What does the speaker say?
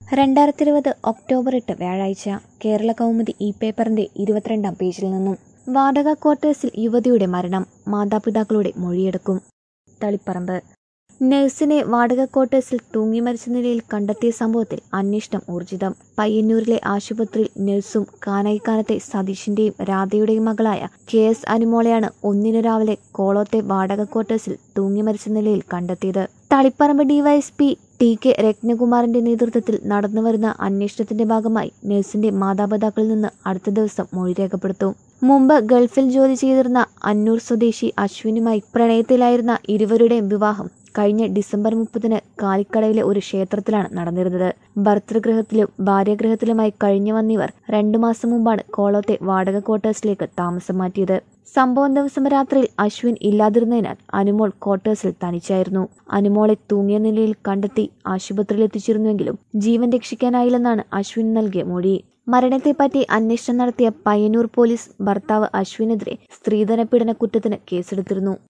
രണ്ടായിരത്തി ഇരുപത് ഒക്ടോബർ എട്ട് വ്യാഴാഴ്ച കേരള കൗമുദി ഇ പേപ്പറിന്റെ ഇരുപത്തിരണ്ടാം പേജിൽ നിന്നും വാടക ക്വാർട്ടേഴ്സിൽ യുവതിയുടെ മരണം മാതാപിതാക്കളുടെ മൊഴിയെടുക്കും തളിപ്പറമ്പ് നഴ്സിനെ വാടക ക്വാർട്ടേഴ്സിൽ തൂങ്ങി മരിച്ച നിലയിൽ കണ്ടെത്തിയ സംഭവത്തിൽ അന്വേഷണം ഊർജിതം പയ്യന്നൂരിലെ ആശുപത്രിയിൽ നഴ്സും കാനായിക്കാനത്തെ സതീഷിന്റെയും രാധയുടെയും മകളായ കെ എസ് അനുമോളെയാണ് ഒന്നിനു രാവിലെ കോളോത്തെ വാടക ക്വാർട്ടേഴ്സിൽ തൂങ്ങി മരിച്ച നിലയിൽ കണ്ടെത്തിയത് തളിപ്പറമ്പ് ഡിവൈഎസ്പി ടി കെ രത്നകുമാറിന്റെ നേതൃത്വത്തിൽ നടന്നുവരുന്ന അന്വേഷണത്തിന്റെ ഭാഗമായി നഴ്സിന്റെ മാതാപിതാക്കളിൽ നിന്ന് അടുത്ത ദിവസം മൊഴി രേഖപ്പെടുത്തും മുമ്പ് ഗൾഫിൽ ജോലി ചെയ്തിരുന്ന അന്നൂർ സ്വദേശി അശ്വിനുമായി പ്രണയത്തിലായിരുന്ന ഇരുവരുടെയും വിവാഹം കഴിഞ്ഞ ഡിസംബർ മുപ്പതിന് കാലിക്കടയിലെ ഒരു ക്ഷേത്രത്തിലാണ് നടന്നിരുന്നത് ഭർതൃഗൃഹത്തിലും ഭാര്യഗൃഹത്തിലുമായി കഴിഞ്ഞു വന്നിവർ രണ്ടു മാസം മുമ്പാണ് കോളത്തെ വാടക ക്വാർട്ടേഴ്സിലേക്ക് താമസം മാറ്റിയത് സംഭവം ദിവസം രാത്രിയിൽ അശ്വിൻ ഇല്ലാതിരുന്നതിനാൽ അനുമോൾ ക്വാർട്ടേഴ്സിൽ തനിച്ചായിരുന്നു അനുമോളെ തൂങ്ങിയ നിലയിൽ കണ്ടെത്തി ആശുപത്രിയിൽ എത്തിച്ചിരുന്നുവെങ്കിലും ജീവൻ രക്ഷിക്കാനായില്ലെന്നാണ് അശ്വിൻ നൽകിയ മൊഴി മരണത്തെപ്പറ്റി അന്വേഷണം നടത്തിയ പയ്യന്നൂർ പോലീസ് ഭർത്താവ് അശ്വിനെതിരെ സ്ത്രീധന പീഡന കുറ്റത്തിന് കേസെടുത്തിരുന്നു